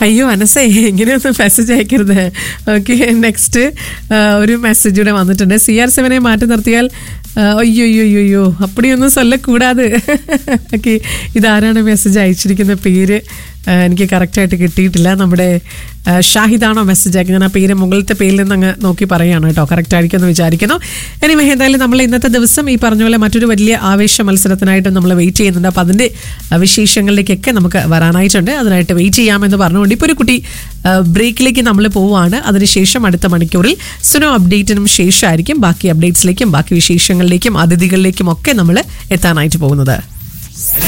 അയ്യോ അനസേ ഇങ്ങനെയൊന്നും മെസ്സേജ് അയക്കരുത് ഓക്കെ നെക്സ്റ്റ് ഒരു മെസ്സേജ് കൂടെ വന്നിട്ടുണ്ട് സി ആർ സെവനെ മാറ്റി നിർത്തിയാൽ ആ, അയ്യോ അയ്യോ അയ്യോ അയ്യോ അപ്പടിയൊന്നും ചൊല്ലക്കൂടാതെ ഓക്കെ ഇതാരാണ് മെസ്സേജ് അയച്ചിരിക്കുന്ന പേര് ആ, എനിക്ക് കറക്റ്റായിട്ട് കിട്ടിയിട്ടില്ല നമ്മുടെ ആ, ഷാഹിദാണോ മെസ്സേജ് അയക്കുന്നത് ഞാൻ ആ പേര് മുകളിലത്തെ പേരിൽ നിന്ന് അങ്ങ് നോക്കി പറയുകയാണ് കേട്ടോ കറക്റ്റ് ആയിരിക്കും എന്ന് വിചാരിക്കുന്നു ഇനി എന്തായാലും നമ്മൾ ഇന്നത്തെ ദിവസം ഈ പറഞ്ഞ പോലെ മറ്റൊരു വലിയ ആവേശ മത്സരത്തിനായിട്ട് നമ്മൾ വെയിറ്റ് ചെയ്യുന്നുണ്ട് അപ്പോൾ അതിൻ്റെ ആ, വിശേഷങ്ങളിലേക്കൊക്കെ നമുക്ക് വരാനായിട്ടുണ്ട് അതിനായിട്ട് വെയിറ്റ് ചെയ്യാമെന്ന് പറഞ്ഞുകൊണ്ട് ഇപ്പോൾ ഒരു കുട്ടി ആ, ബ്രേക്കിലേക്ക് നമ്മൾ പോവുകയാണ് അതിനുശേഷം അടുത്ത മണിക്കൂറിൽ സുനോ അപ്ഡേറ്റിനും ശേഷമായിരിക്കും ബാക്കി അപ്ഡേറ്റ്സിലേക്കും ബാക്കി വിശേഷങ്ങളിലേക്കും അതിഥികളിലേക്കും ഒക്കെ നമ്മൾ എത്താനായിട്ട് പോകുന്നത്